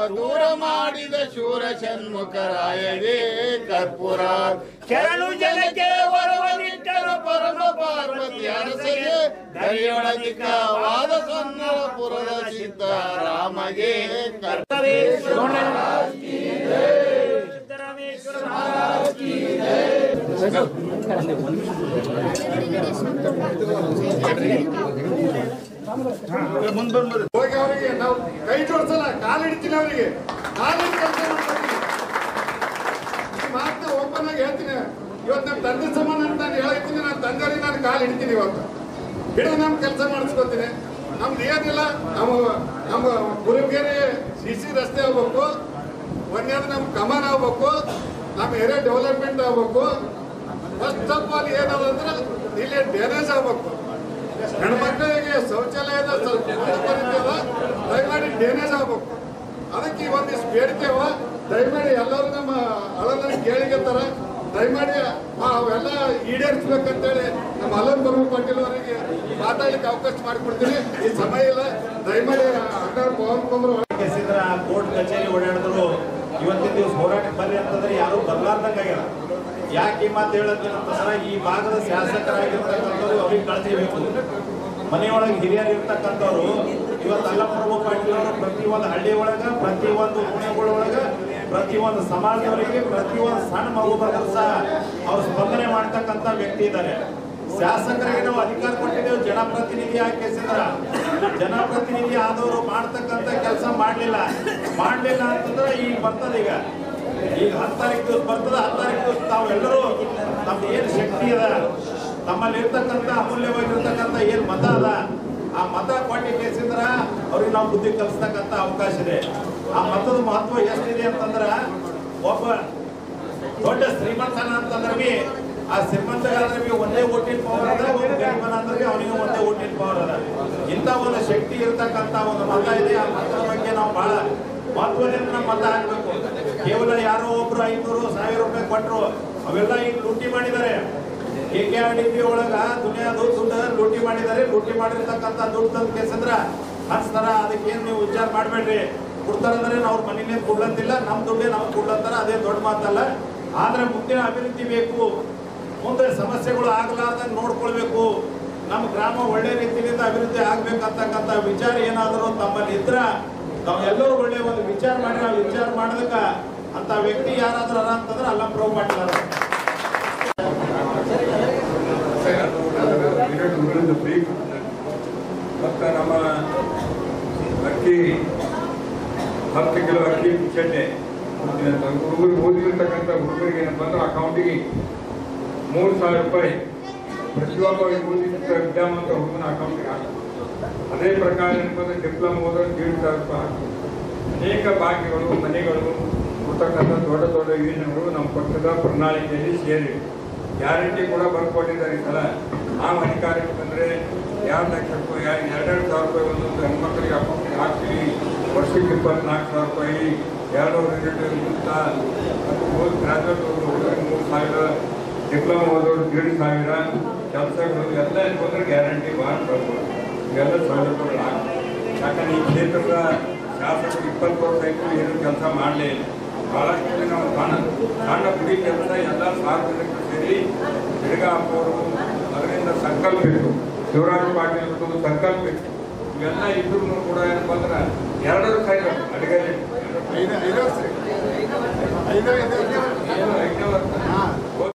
ದೂರ ಮಾಡಿದ ಶೂರ ಷಣ್ಮುಖರಾಯಗೆ ಕರ್ಪೂರ ಶರಣು ಜನಕ್ಕೆ ವರವನಿಟ್ಟರು ಪರಮ ಪಾರ್ವತಿ ಅರಸಗೆ ದರಿಯೊಳಗಿಕವಾದ ಸನ್ನಪುರದ ಸಿದ್ದರಾಮಗೆ ಕರ್ತವೇಶ್ವರ ಸಿದ್ದರಾಮೇಶ್ವರ ಹೋಗಿ ಅವರಿಗೆ ನಾವು ಕೈ ಜೋಡಿಸಲ್ಲ ಕಾಲು ಹಿಡಿತೀನಿ ಅವರಿಗೆ ಕಾಲು ಹಿಡಿದು ಕೆಲಸ ಮಾಡ್ತೀನಿ ಈ ಮಾತನ್ನ ಓಪನ್ ಆಗಿ ಹೇಳ್ತೀನಿ ಇವತ್ತು ನಮ್ಮ ತಂದೆ ಸಮಾನ ಅಂತ ನಾನು ಹೇಳ್ತೀನಿ ನನ್ನ ತಂದೆಯವ್ರಿಗೆ ನಾನು ಕಾಲು ಹಿಡಿತೀನಿ ಇವತ್ತು ಹಿಡಿದು ನಮ್ಮ ಕೆಲಸ ಮಾಡಿಸ್ಕೊತೀನಿ ನಮ್ದು ಏನಿಲ್ಲ ನಮ್ಮ ನಮ್ಮ ಗುರುಗೇರಿ ಸಿ ಸಿ ರಸ್ತೆ ಆಗ್ಬೇಕು ಒಂದೇದು ನಮ್ಮ ಕಮಾನ್ ಆಗ್ಬೇಕು ನಮ್ಮ ಏರಿಯಾ ಡೆವಲಪ್ಮೆಂಟ್ ಆಗ್ಬೇಕು ಫಸ್ಟ್ ಆಫ್ ಆಲ್ ಏನದ ಅಂದ್ರೆ ಇಲ್ಲಿ ಡ್ಯಾಮೇಜ್ ಆಗ್ಬೇಕು ಹೆಣ್ಮಕ್ಳಿಗೆ ಶೌಚಾಲಯದ ಸ್ವಲ್ಪ ಬರೀತದ ದಯಮಾಡಿ ಡ್ಯಾಮೇಜ್ ಆಗ್ಬೇಕು ಅದಕ್ಕೆ ಒಂದಿಷ್ಟು ಬೇಡಿಕೆ ಅವ ದಯಮಾಡಿ ಎಲ್ಲರೂ ನಮ್ಮ ಅಳನ ಕೇಳಿಗೆತ್ತಾರ ದಯಮಾಡಿ ಆ ಅವೆಲ್ಲ ಈಡೇರಿಸ್ಬೇಕಂತೇಳಿ ನಮ್ಮ ಅಲ್ಲನ್ ಬರ್ಮ ಪಾಟೀಲ್ ಅವರಿಗೆ ಮಾತಾಡ್ಲಿಕ್ಕೆ ಅವಕಾಶ ಮಾಡಿಕೊಡ್ತೀನಿ ಈ ಸಮಯ ಇಲ್ಲ ದಯಮಾಡಿ ಅಣ್ಣಾರ ಪವನ್ ಕುಮಾರ್ ಕೆಸಿದ್ರ ಕೋರ್ಟ್ ಕಚೇರಿ ಓಡಾಡಿದ್ರು ಇವತ್ತಿನ ದಿವಸ ಹೋರಾಟಕ್ಕೆ ಬರ್ರಿ ಅಂತಂದ್ರೆ ಯಾರು ಬರ್ಲಾರ್ದಂಗ ಆಗ್ಯಾರ ಯಾಕೆ ಈ ಮಾತು ಹೇಳತ್ತೀನಿ ಅಂತಂದ್ರೆ ಈ ಭಾಗದ ಶಾಸಕರಾಗಿರ್ತಕ್ಕಂಥವ್ರು ಅವ್ರಿಗೆ ಕಳ್ಸಿಬೇಕು ಮನೆಯೊಳಗೆ ಹಿರಿಯರು ಇರ್ತಕ್ಕಂಥವ್ರು ಇವತ್ತು ಅಲ್ಲಪ್ರಭು ಪಾಟೀಲ್ ಅವರು ಪ್ರತಿ ಒಂದು ಹಳ್ಳಿ ಒಳಗ ಪ್ರತಿ ಒಂದು ಓಣೆಗಳೊಳಗ ಪ್ರತಿ ಒಂದು ಸಮಾಜದವರಿಗೆ ಪ್ರತಿ ಒಂದು ಸಣ್ಣ ಮಗು ಬಂದ್ರು ಸಹ ಅವ್ರು ಸ್ಪಂದನೆ ಮಾಡ್ತಕ್ಕಂಥ ವ್ಯಕ್ತಿ ಇದ್ದಾರೆ ಶಾಸಕರಿಗೆ ನಾವು ಅಧಿಕಾರ ಕೊಟ್ಟಿದ್ದೇವೆ ಜನಪ್ರತಿನಿಧಿ ಹಾಕಿಸಿದ್ರ ಜನಪ್ರತಿನಿಧಿ ಆದವರು ಮಾಡ್ತಕ್ಕಂಥ ಕೆಲಸ ಮಾಡಲಿಲ್ಲ ಮಾಡಲಿಲ್ಲ ಅಂತಂದ್ರೆ ಈಗ ಬರ್ತದೆ ಈಗ ಈಗ ಹತ್ತು ತಾರೀಕು ದಿವಸ ಬರ್ತದೆ ಹತ್ತು ತಾರೀಕು ದಿವಸ ತಾವು ಎಲ್ಲರೂ ನಮ್ದು ಏನು ಶಕ್ತಿ ಅದ ತಮ್ಮಲ್ಲಿ ಇರ್ತಕ್ಕಂಥ ಅಮೂಲ್ಯವಾಗಿರ್ತಕ್ಕಂಥ ಏನು ಮತ ಅದ ಆ ಮತ ಕೊಟ್ಟಿ ಕೇಸಿದ್ರ ಅವ್ರಿಗೆ ನಾವು ಬುದ್ಧಿ ಕಲಿಸ್ತಕ್ಕಂಥ ಅವಕಾಶ ಇದೆ ಆ ಮತದ ಮಹತ್ವ ಎಷ್ಟಿದೆ ಅಂತಂದ್ರ ಒಬ್ಬ ದೊಡ್ಡ ಶ್ರೀಮಂತನ ಅಂತಂದ್ರೆ ಬಿ ಆ ಶ್ರೀಮಂತಗಾದ್ರೆ ಬಿ ಒಂದೇ ಓಟಿನ ಪವರ್ ಅದ ಒಬ್ಬ ಗರೀಬನ ಅಂದ್ರೆ ಬಿ ಅವನಿಗೆ ಒಂದೇ ಓಟಿನ ಪವರ್ ಅದ ಇಂಥ ಒಂದು ಶಕ್ತಿ ಇರತಕ್ಕಂತ ಒಂದು ಮತ ಇದೆ ಆ ಮತದ ಬಗ್ಗೆ ನಾವು ಬಹಳ ಮಹತ್ವದಿಂದ ನಾವು ಮತ ಹಾಕ್ಬೇಕು ಕೇವಲ ಯಾರೋ ಒಬ್ರು ಐನೂರು ಸಾವಿರ ರೂಪಾಯಿ ಕೊಟ್ಟರು ಅವೆಲ್ಲ ಈಗ ಲೂಟಿ ಮಾಡಿದ್ದಾರೆ K K R D P ಒಳಗ ದುನಿಯಾದು ದುಡ್ಡು ಲೂಟಿ ಮಾಡಿದ್ದಾರೆ ಲೂಟಿ ಮಾಡಿರ್ತಕ್ಕಂಥ ದುಡ್ಡು ತಂದ ಕೇಸಂದ್ರ ಹಂಚ್ತಾರ ಅದಕ್ಕೇನು ನೀವು ವಿಚಾರ ಮಾಡಬೇಡ್ರಿ ಕೊಡ್ತಾರಂದ್ರೆ ಅವ್ರ ಮನೇಲಿ ಕೊಡ್ಲಂತಿಲ್ಲ ನಮ್ಮ ದುಡ್ಡೇ ನಾವು ಕೊಡ್ಲಂತಾರ ಅದೇ ದೊಡ್ಡ ಮಾತಲ್ಲ ಆದ್ರೆ ಮುಂದಿನ ಅಭಿವೃದ್ಧಿ ಬೇಕು ಮುಂದೆ ಸಮಸ್ಯೆಗಳು ಆಗಲಾರ್ದಂಗೆ ನೋಡ್ಕೊಳ್ಬೇಕು ನಮ್ಮ ಗ್ರಾಮ ಒಳ್ಳೆ ರೀತಿಯಿಂದ ಅಭಿವೃದ್ಧಿ ಆಗ್ಬೇಕಂತಕ್ಕಂಥ ವಿಚಾರ ಏನಾದರೂ ತಮ್ಮಲ್ಲಿ ಇದ್ರ ತಾವೆಲ್ಲರೂ ಒಳ್ಳೆ ಒಂದು ವಿಚಾರ ಮಾಡಿ ಆ ವಿಚಾರ ಮಾಡೋದಕ್ಕ ಅಂತ ವ್ಯಕ್ತಿ ಯಾರಾದ್ರೂ ಅದ ಅಂತಂದ್ರೆ ಅಲ್ಲ ಪ್ರೂವ್ ಮಾಡಿದಾರ ಮತ್ತು ನಮ್ಮ ಅಕ್ಕಿ ಹತ್ತು ಕಿಲೋ ಅಕ್ಕಿ ಚಡ್ಡೆ ಹುಡುಗರಿಗೆ ಓದಿರ್ತಕ್ಕಂಥ ಹುಡುಗರಿಗೆ ಏನಪ್ಪ ಅಂದ್ರೆ ಅಕೌಂಟಿಗೆ ಮೂರು ಸಾವಿರ ರೂಪಾಯಿ ಪ್ರತಿಯೊಬ್ಬ ಓದಿದಂಥ ವಿದ್ಯಾವಂತ ಹುಡುಗನ ಅಕೌಂಟಿಗೆ ಹಾಕ್ತಾರೆ ಅದೇ ಪ್ರಕಾರ ಏನಪ್ಪ ಅಂದ್ರೆ ಡಿಪ್ಲೊಮಾ ಓದೋರು ಏಳು ಸಾವಿರ ರೂಪಾಯಿ ಹಾಕ್ತಾರೆ ಅನೇಕ ಭಾಗ್ಯಗಳು ಮನೆಗಳು ಕೊಡ್ತಕ್ಕಂಥ ದೊಡ್ಡ ದೊಡ್ಡ ಯೋಜನೆಗಳು ನಮ್ಮ ಪಕ್ಷದ ಪ್ರಣಾಳಿಕೆಯಲ್ಲಿ ಸೇರಿವೆ ಗ್ಯಾರಂಟಿ ಕೂಡ ಬರ್ಕೊಟ್ಟಿದ್ದಾರೆ ಈ ಸಲ ನಾವು ಅಧಿಕಾರಕ್ಕೆ ಬಂದರೆ ಎರಡು ಲಕ್ಷ ರೂಪಾಯಿ ಎರಡೆರಡು ಸಾವಿರ ರೂಪಾಯಿ ಒಂದೊಂದು ಹೆಣ್ಮಕ್ಳಿಗೆ ಅಕೌಂಟಿಗೆ ಹಾಕ್ತೀವಿ ವರ್ಷಕ್ಕೆ ಇಪ್ಪತ್ನಾಲ್ಕು ಸಾವಿರ ರೂಪಾಯಿ ಎರಡು ಯೂನಿಟ್ ಮುಕ್ತ ಮತ್ತು ಮೂರು ಗ್ರಾಜುಯೇಟ್ ಹುಡುಗರಿಗೆ ಮೂರು ಸಾವಿರ ಡಿಪ್ಲೊಮಾ ಓದೋರು ಏಳು ಸಾವಿರ ಕೆಲಸಗಳು ಎಲ್ಲ ಬಂದ್ರೆ ಗ್ಯಾರಂಟಿ ಭಾಳ ಬರ್ಬೋದು ಇವೆಲ್ಲ ಸೌಲಭ್ಯಗಳು ಆಗ್ತವೆ ಯಾಕಂದ್ರೆ ಈ ಕ್ಷೇತ್ರದ ಶಾಸಕರು ಇಪ್ಪತ್ತು ವರ್ಷ ಆಯ್ತು ಏನು ಕೆಲಸ ಮಾಡಲೇ ಇಲ್ಲ ಭಾಳಷ್ಟು ಜನ ನಾವು ಸಣ್ಣ ಸಣ್ಣ ಗುಡಿ ಕೆಲಸ ಎಲ್ಲ ಸಾರ್ವಜನಿಕರು ಸೇರಿ ಬೆಳಗಾಪುರು ಅದರಿಂದ ಸಂಕಲ್ಪ ಇತ್ತು ಶಿವರಾಜ ಪಾಟೀಲ್ ಇರ್ಬೋದು ಸಂಕಲ್ಪ ಇತ್ತು ಇವೆಲ್ಲ ಇದ್ರೂ ಕೂಡ ಏನಪ್ಪ ಅಂದ್ರೆ ಎರಡರ ಸೈಡ್ ಅಡಿಗೆ ಐದು ಐದು ವರ್ಷ ಐದು ಐದು